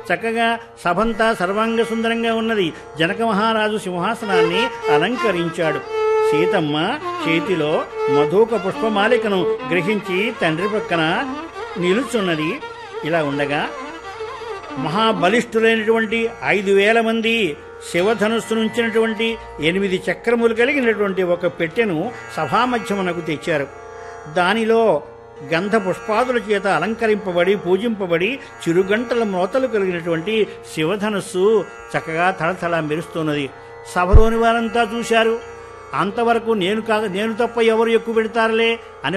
చక్కగా సభంతా సర్వాంగ సుందరంగా ఉన్నది జనక మహారాజు సింహాసనాన్ని అలంకరించాడు సీతమ్మ చేతిలో మధుక పుష్పమాలికను గ్రహించి తండ్రి పక్కన నిలుచున్నది ఇలా ఉండగా మహాబలిష్ఠులైనటువంటి ఐదు వేల మంది శివధనుస్సు నుంచినటువంటి ఎనిమిది చక్రములు కలిగినటువంటి ఒక పెట్టెను సభామధ్యమునకు తెచ్చారు దానిలో గంధ పుష్పాదుల చేత అలంకరింపబడి పూజింపబడి చిరుగంటల మోతలు కలిగినటువంటి శివధనుస్సు చక్కగా తళతళ మెరుస్తున్నది సభలోని వారంతా చూశారు అంతవరకు నేను కాక నేను తప్ప ఎవరు ఎక్కువ పెడతారులే అని